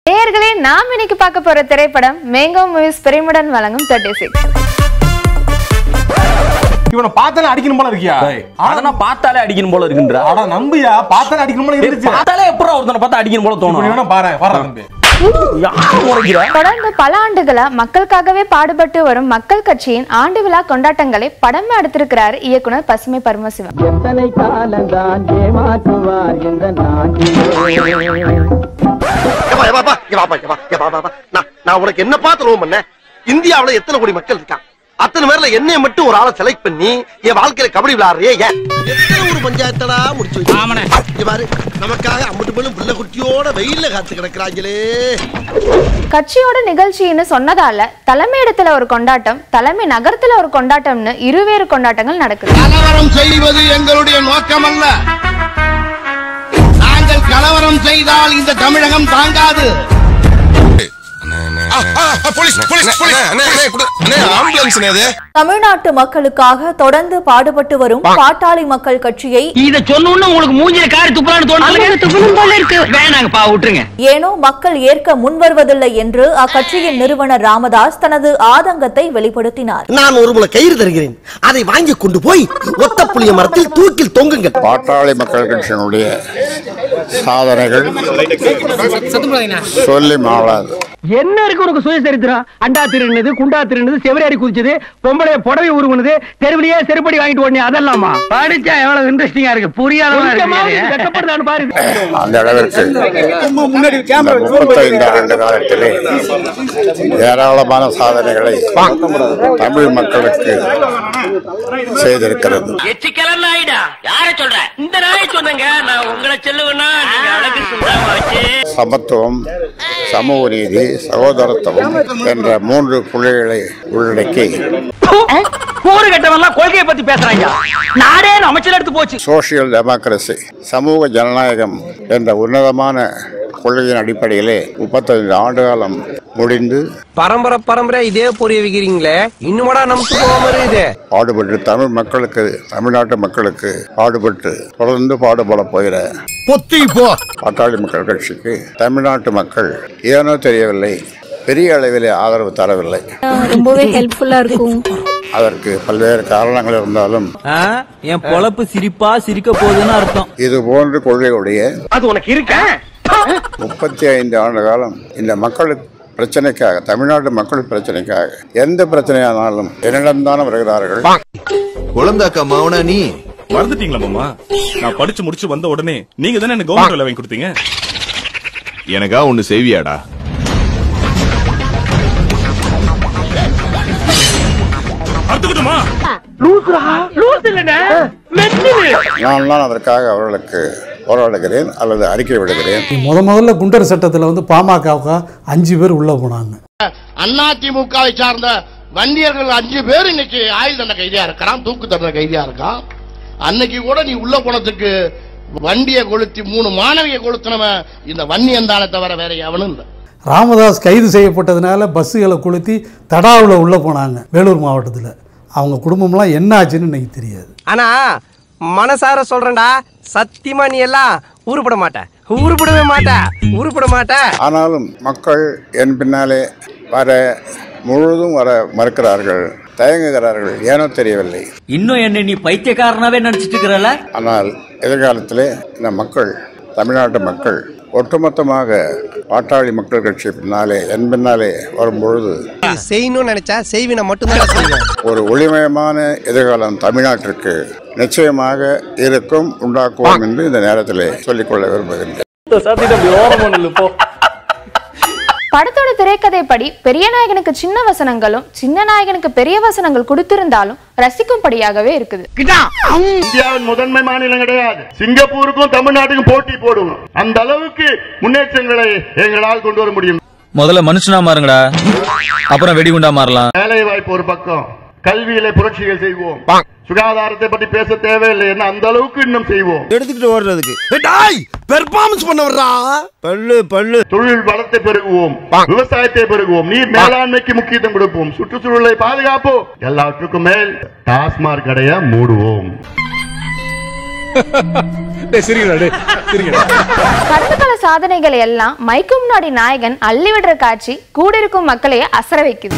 நேயர்களே நாம் இன்னைக்கு பார்க்க போற திரைப்படம் மேங்கோ மூவிஸ் பெருமுடன் வழங்கும் தேர்ட்டி சிக்ஸ் இவனை பார்த்தாலே அடிக்கணும் போல இருக்கியா அத நான் பார்த்தாலே அடிக்கணும் போல இருக்குன்றா அட நம்பியா பார்த்தாலே அடிக்கணும் போல இருந்துச்சு பார்த்தாலே எப்பறம் ஒருத்தனை பார்த்தா அடிக்கணும் போல இப்படி தோணும் வேணா பாரு வர தம்பி யார் முறைக்கிறா தொடர்ந்து பல ஆண்டுகளா மக்களுக்காகவே பாடுபட்டு வரும் மக்கள் கட்சியின் ஆண்டு விழா கொண்டாட்டங்களை படமா எடுத்திருக்கிறார் இயக்குனர் பசுமை பரமசிவம் எத்தனை காலந்தான் ஏமாற்றுவார் இந்த நாட்டிலே எப்பா, எப்பா, எப்பா, எப்பா, எப்பா, எப்பா, எப்பா. நான் நான் உனக்கு என்ன பார்த்து ரோம் பண்ணேன் இந்தியாவுல எத்தனை கோடி மக்கள் இருக்கான் அத்தனை பேர்ல என்னைய மட்டும் ஒரு ஆளை செலக்ட் பண்ணி என் வாழ்க்கையில கபடி விளையாடுறியே ஏன் எத்தனை ஒரு பஞ்சாயத்தடா முடிச்சு வச்சு இங்க பாரு நமக்காக அம்பட்டு பேரும் பிள்ளை குட்டியோட வெயில்ல காத்து கிடக்குறாங்களே கட்சியோட நிகழ்ச்சின்னு சொன்னதால தலைமையிடத்துல ஒரு கொண்டாட்டம் தலைமை நகரத்துல ஒரு கொண்டாட்டம்னு இருவேறு கொண்டாட்டங்கள் நடக்குது கலவரம் செய்வது எங்களுடைய நோக்கமல்ல நாங்கள் கலவரம் செய்தால் இந்த தமிழகம் தாங்காது தமிழ்நாட்டு மக்களுக்காக தொடர்ந்து பாடுபட்டு வரும் பாட்டாளி மக்கள் கட்சியை இத சொன்னோன்னு உங்களுக்கு மூஞ்சில காரி துப்புறான்னு தோணுது துப்புணும் போல இருக்கு வேணாங்கப்பா விட்டுருங்க ஏனோ மக்கள் ஏற்க முன்வருவதில்லை என்று அக்கட்சியின் நிறுவனர் ராமதாஸ் தனது ஆதங்கத்தை வெளிப்படுத்தினார் நான் ஒரு முளை கயிறு தருகிறேன் அதை வாங்கி கொண்டு போய் ஒத்த புளிய மரத்தில் தூக்கில் தொங்குங்கள் பாட்டாளி மக்கள் கட்சியினுடைய சாதனைகள் சொல்லி மாளாது என்ன இருக்கு உனக்கு சுயசரித்திரம் அண்டா திருநது குண்டா திருநது செவரேறி குதிச்சது பொம்பளை புடவை உருகுனது தெருவிலேயே செருப்படி வாங்கிட்டு ஓடனே அதெல்லாமா படிச்சா எவ்வளவு இன்ட்ரெஸ்டிங்கா இருக்கு புரியாத பாரு அந்த அளவிற்கு இந்த முப்பத்தைந்து ஆண்டு காலத்திலே ஏராளமான சாதனைகளை தமிழ் மக்களுக்கு செய்திருக்கிறது எச்சிக்கலர் நாயிடா யார சொல்ற இந்த நாயை சொன்னங்க நான் உங்களை சொல்லுவேன்னா நீங்க அழகு சுந்தரமாச்சு சமத்துவம் சமூக நீதி சகோதரத்துவம் என்ற மூன்று புள்ளிகளை உள்ளடக்கி கூறு கட்டவெல்லாம் கொள்கையை பத்தி பேசுறாங்க நாடே அமைச்சர் எடுத்து போச்சு சோசியல் டெமோக்ரஸி சமூக ஜனநாயகம் என்ற உன்னதமான கொள்கையின் அடிப்படையிலே முப்பத்தைந்து ஆண்டு காலம் முடிந்து பரம்பரை பரம்பரை இதே புரிய வைக்கிறீங்களே இன்னுமடா நமக்கு போகாம இருக்குது பாடுபட்டு தமிழ் மக்களுக்கு தமிழ்நாட்டு மக்களுக்கு பாடுபட்டு தொடர்ந்து பாடுபட போகிற பொத்தி போ பாட்டாளி மக்கள் கட்சிக்கு தமிழ்நாட்டு மக்கள் ஏனோ தெரியவில்லை பெரிய அளவிலே ஆதரவு தரவில்லை ரொம்பவே ஹெல்ப்ஃபுல்லா இருக்கும் அதற்கு பல்வேறு காரணங்கள் இருந்தாலும் என் பொழப்பு சிரிப்பா சிரிக்க போகுதுன்னு அர்த்தம் இது போன்ற கொள்கையுடைய அது உனக்கு இருக்க முப்பத்தி ஐந்து ஆண்டு காலம் இந்த மக்களுக்கு பிரச்சனைக்காக தமிழ்நாட்டு மக்கள் பிரச்சனைக்காக எந்த பிரச்சனையானாலும் என்னிடம்தான் வருகிறார்கள் குழந்தாக்கா மாவனா நீ மறந்துட்டீங்களா மாமா நான் படிச்சு முடிச்சு வந்த உடனே நீங்க தானே எனக்கு கவர்மெண்ட் வேலை வாங்கி கொடுத்தீங்க எனக்கா ஒண்ணு செய்வியாடா அறுத்துக்கிட்டுமா நான் தான் அதற்காக அவர்களுக்கு போராடுகிறேன் அல்லது அறிக்கை விடுகிறேன் முத முதல்ல குண்டர் சட்டத்தில் வந்து பாமகவுக்கு அஞ்சு பேர் உள்ள போனாங்க அதிமுகவை சார்ந்த வண்டியர்கள் அஞ்சு பேர் இன்னைக்கு ஆயுள் தண்டனை கைதியா இருக்கிறான் தூக்கு தண்டனை கைதியா இருக்கான் அன்னைக்கு கூட நீ உள்ள போனதுக்கு வண்டியை கொளுத்தி மூணு மாணவியை கொளுத்தினவன் இந்த வன்னியன் தானே தவிர வேற எவனும் இல்லை ராமதாஸ் கைது செய்யப்பட்டதுனால பஸ்ஸுகளை கொளுத்தி தடாவில் உள்ள போனாங்க வேலூர் மாவட்டத்தில் அவங்க குடும்பம்லாம் என்ன ஆச்சுன்னு இன்னைக்கு தெரியாது ஆனா மனசார சொல்றேன்டா சத்தியமா நீ எல்லாம் உருப்பட மாட்ட உருப்படவே மாட்ட உருப்பட மாட்ட ஆனாலும் மக்கள் என் பின்னாலே வர முழுதும் வர மறுக்கிறார்கள் தயங்குகிறார்கள் ஏனோ தெரியவில்லை இன்னும் என்ன நீ பைத்தியக்காரனாவே நினைச்சிட்டு இருக்கிறல ஆனால் எதிர்காலத்திலே இந்த மக்கள் தமிழ்நாட்டு மக்கள் ஒட்டுமொத்தமாக பாட்டாளி மக்கள் கட்சி பின்னாலே என் பின்னாலே வரும்பொழுது செய்யணும்னு நினைச்சா செய்வினை மட்டும்தான் செய்வேன் ஒரு ஒளிமயமான எதிர்காலம் தமிழ்நாட்டிற்கு நிச்சயமாக இருக்கும் உண்டாக்குவோம் என்று இந்த நேரத்திலே சொல்லிக்கொள்ள விரும்புகின்றேன் படத்தோட திரைக்கதைப்படி பெரிய நாயகனுக்கு சின்ன வசனங்களும் சின்ன நாயகனுக்கு பெரிய வசனங்கள் கொடுத்திருந்தாலும் ரசிக்கும்படியாகவே இருக்குது இந்தியாவின் முதன்மை மாநிலம் கிடையாது சிங்கப்பூருக்கும் தமிழ்நாட்டுக்கும் போட்டி போடுவோம் அந்த அளவுக்கு முன்னேற்றங்களை எங்களால் கொண்டு வர முடியும் முதல்ல மனுஷனா மாறுங்கடா அப்புறம் வெடிகுண்டா மாறலாம் வேலை வாய்ப்பு ஒரு பக்கம் கல்வியில புரட்சிகள் செய்வோம் சுகாதாரத்தை பற்றி பேச தேவையில்லை என்ன அந்த அளவுக்கு இன்னும் செய்வோம் எடுத்துக்கிட்டு ஓடுறதுக்கு பெர்ஃபார்மன்ஸ் பண்ண வர்றா பல்லு பல்லு தொழில் வளத்தை பெருகுவோம் விவசாயத்தை பெருகுவோம் நீர் மேலாண்மைக்கு முக்கியத்துவம் கொடுப்போம் சுற்றுச்சூழலை பாதுகாப்போம் எல்லாவற்றுக்கும் மேல் டாஸ்மாக் கடைய மூடுவோம் கடந்த கால சாதனைகளை எல்லாம் மைக்கு முன்னாடி நாயகன் அள்ளி விடுற காட்சி கூட இருக்கும் மக்களையே அசர வைக்குது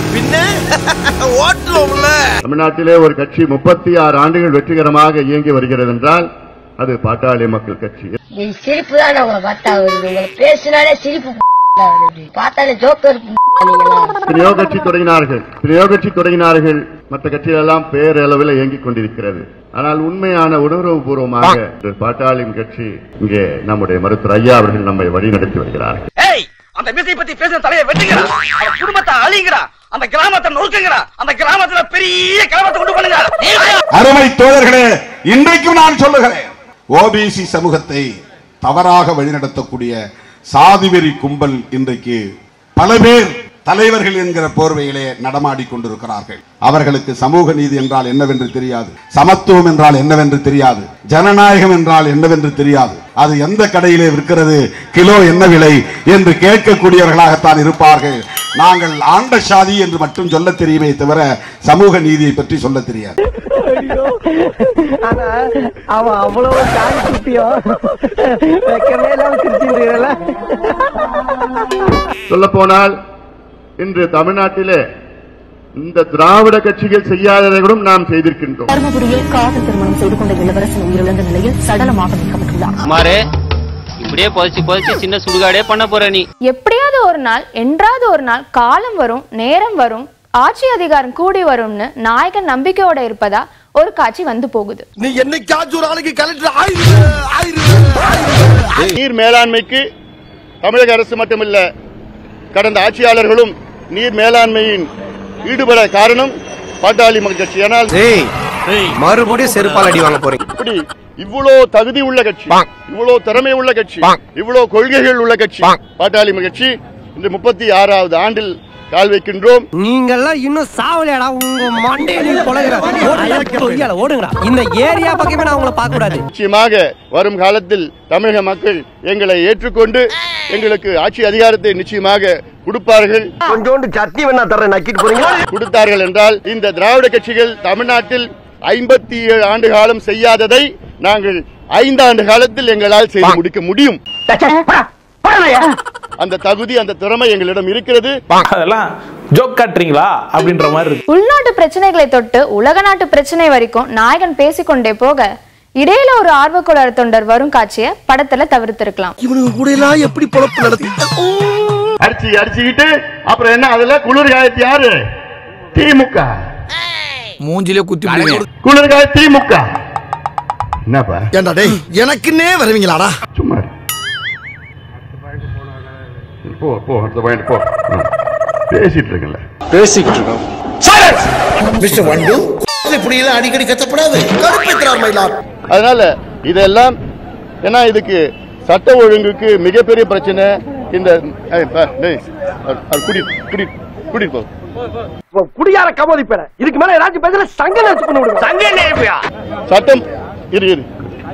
தமிழ்நாட்டிலே ஒரு கட்சி முப்பத்தி ஆறு ஆண்டுகள் வெற்றிகரமாக இயங்கி வருகிறது என்றால் அது பாட்டாளி மக்கள் கட்சி நீ சிரிப்பு தான் உங்களை பார்த்தா வருது உங்களை பேசினாலே சிரிப்பு வருது பார்த்தாலே ஜோக்கர் எத்தனையோ கட்சி தொடங்கினார்கள் எத்தனையோ கட்சி தொடங்கினார்கள் மற்ற கட்சிகள் எல்லாம் பேரளவில் இயங்கிக் கொண்டிருக்கிறது ஆனால் உண்மையான உணர்வுபூர்வமாக இந்த பாட்டாளி கட்சி இங்கே நம்முடைய மருத்துவர் ஐயா அவர்கள் நம்மை வழிநடத்தி வருகிறார்கள் ஏய் அந்த மீசை பத்தி பேசுற தலையை வெட்டுங்கடா அவன் குடும்பத்தை அழிங்கடா அந்த கிராமத்தை நொறுக்குங்கடா அந்த கிராமத்துல பெரிய கிராமத்தை கொண்டு பண்ணுங்க அருமை தோழர்களே இன்றைக்கும் நான் சொல்லுகிறேன் ஓபிசி சமூகத்தை தவறாக வழிநடத்தக்கூடிய சாதிவெறி கும்பல் இன்றைக்கு பல பேர் தலைவர்கள் என்கிற போர்வையிலே நடமாடி கொண்டிருக்கிறார்கள் அவர்களுக்கு சமூக நீதி என்றால் என்னவென்று தெரியாது சமத்துவம் என்றால் என்னவென்று தெரியாது ஜனநாயகம் என்றால் என்னவென்று தெரியாது அது எந்த கடையிலே விற்கிறது கிலோ என்ன விலை என்று கேட்கக்கூடியவர்களாகத்தான் இருப்பார்கள் நாங்கள் ஆண்ட சாதி என்று மட்டும் சொல்ல தெரியுமே தவிர சமூக நீதியை பற்றி சொல்ல தெரியாது ஆனா அவன் அவ்வளவு காய் குட்டியோ வைக்கவே இல்லாம சிரிச்சுட்டு சொல்ல போனால் இன்று தமிழ்நாட்டிலே இந்த திராவிட கட்சிகள் செய்யாததை கூட நாம் செய்திருக்கின்றோம் தருமபுரியில் காதல் திருமணம் செய்து கொண்ட இளவரசன் உயிரிழந்த நிலையில் சடலமாக மீட்கப்பட்டுள்ளார் குமாரு இப்படியே புதைச்சு புதைச்சு சின்ன சுடுகாடே பண்ண போற நீ எப்படியாவது ஒரு நாள் என்றாவது ஒரு நாள் காலம் வரும் நேரம் வரும் ஆட்சி அதிகாரம் கூடி வரும்னு நாயகன் நம்பிக்கையோட இருப்பதா ஒரு காட்சி வந்து போகுது நீ என்னைக்காச்சும் ஒரு ஆளுக்கு கலெக்டர் ஆயிரு நீர் மேலாண்மைக்கு தமிழக அரசு மட்டுமில்ல கடந்த ஆட்சியாளர்களும் நீர் மேலாண்மையின் ஈடுபட காரணம் பாட்டாளி மக்கள் கட்சி ஆனால் மறுபடியும் செருப்பால் அடி வாங்க போறீங்க இப்படி இவ்வளோ தகுதி உள்ள கட்சி இவ்வளோ திறமை உள்ள கட்சி இவ்வளோ கொள்கைகள் உள்ள கட்சி பாட்டாளி மக்கள் கட்சி இந்த முப்பத்தி ஆறாவது ஆண்டில் கால் வைக்கின்றோம் நீங்கெல்லாம் இன்னும் சாவலையாடா உங்க மண்டையில கொலைகிற ஓடுங்கடா இந்த ஏரியா பக்கமே நான் உங்களை பார்க்க கூடாது நிச்சயமாக வரும் காலத்தில் தமிழக மக்கள் எங்களை ஏற்றுக்கொண்டு எங்களுக்கு ஆட்சி அதிகாரத்தை நிச்சயமாக கொடுப்பார்கள் கொஞ்சோண்டு சட்னி வேணா தரேன் நக்கிட்டு போறீங்க கொடுத்தார்கள் என்றால் இந்த திராவிட கட்சிகள் தமிழ்நாட்டில் ஐம்பத்தி ஏழு ஆண்டு காலம் செய்யாததை நாங்கள் ஐந்தாண்டு காலத்தில் எங்களால் செய்து முடிக்க முடியும் அந்த தகுதி அந்த திறமை எங்களிடம் இருக்கிறது அதெல்லாம் ஜோக் காட்டுறீங்களா அப்படின்ற மாதிரி இருக்கு உள்நாட்டு பிரச்சனைகளை தொட்டு உலக நாட்டு பிரச்சனை வரைக்கும் நாயகன் பேசிக்கொண்டே போக இடையில ஒரு ஆர்வக்குளர் தொண்டர் வரும் காட்சியை படத்துல தவிர்த்திருக்கலாம் இவனுக்கு கூட எல்லாம் எப்படி பொழப்பு நடத்தி அடிச்சு அடிச்சுக்கிட்டு அப்புறம் என்ன அதுல குளிர்காயத்து யாரு திமுக மூஞ்சிலே குத்தி குளிர்காய திமுக என்னப்பா ஏண்டா டேய் எனக்குன்னே வருவீங்களாடா சும்மா இரு. போ போ அடுத்த பாயிண்ட் போ ஆ. பேசிட்டு இருக்கல பேசிக்கிட்டு இருக்கோம் மிஸ்டர் வண்டு இப்படி எல்லாம் அடிக்கடி கத்தப்படாது கடுப்பேத்துறார் மயிலார் அதனால இதெல்லாம் ஏன்னா இதுக்கு சட்ட ஒழுங்குக்கு மிகப்பெரிய பிரச்சனை இந்த ஏய், பா, டேய், அது- அது குடி குடி கூட்டிட்டு போ குடியார கமோதி பேர இதுக்கு மேல ஏதாச்சும் பேசல சங்க நினைச்சு பண்ண விடுங்க சங்க நேர்மையா சட்டம் இரு இரு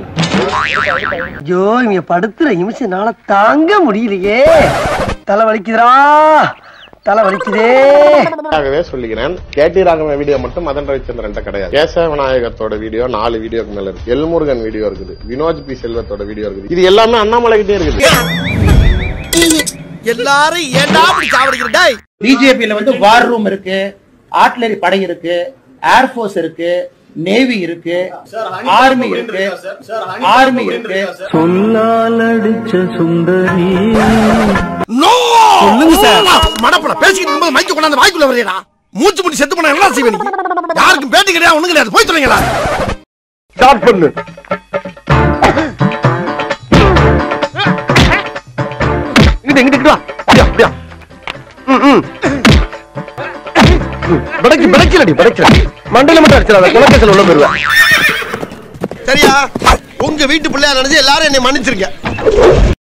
ஐயோ இங்க படுத்துற நிமிஷம்னால தாங்க முடியலையே தலை வலிக்குதுடா தலை வலிக்குதே ஆகவே சொல்லுகிறேன் கேடி ராகவன் வீடியோ மட்டும் மதன் ரவிச்சந்திரன் கிடையாது கேசவ விநாயகத்தோட வீடியோ நாலு வீடியோக்கு மேல இருக்கு எல்முருகன் வீடியோ இருக்குது வினோஜ் பி செல்வத்தோட வீடியோ இருக்குது இது எல்லாமே அண்ணாமலை கிட்டே இருக்குது எல்லாரும் ஏண்டா அப்படி சாவடிக்கிற டேய் பிஜேபியில வந்து வார் ரூம் இருக்கு ஆர்ட்லரி படை இருக்கு ஏர்போர்ஸ் இருக்கு நேவி இருக்கு ஆர்மி இருக்கு ஆர்மி இருக்கு சொல்லால் அடிச்ச சுந்தரி நோ சொல்லுங்க சார் மடப்பட பேசிக்கிட்டு இருக்கும்போது மைக்க கொண்டாந்து வாய்க்குள்ள வரையடா மூச்சு முடி செத்து போனா என்ன செய்வே நீ யாருக்கும் பேட்டி கிடையாது ஒண்ணும் கிடையாது போய் சொல்லுங்களா ஸ்டார்ட் பண்ணு இங்கிட்டு இங்கிட்டு வா அப்படியா அப்படியா ம், ம். படைக்கு படைக்கலடி படைக்கல மண்டையில மட்டும் அடிச்சிடாத குலக்கேசல் உள்ள போயிருவேன் சரியா உங்க வீட்டு பிள்ளையா நினைச்சு எல்லாரும் என்னை மன்னிச்சிருக்க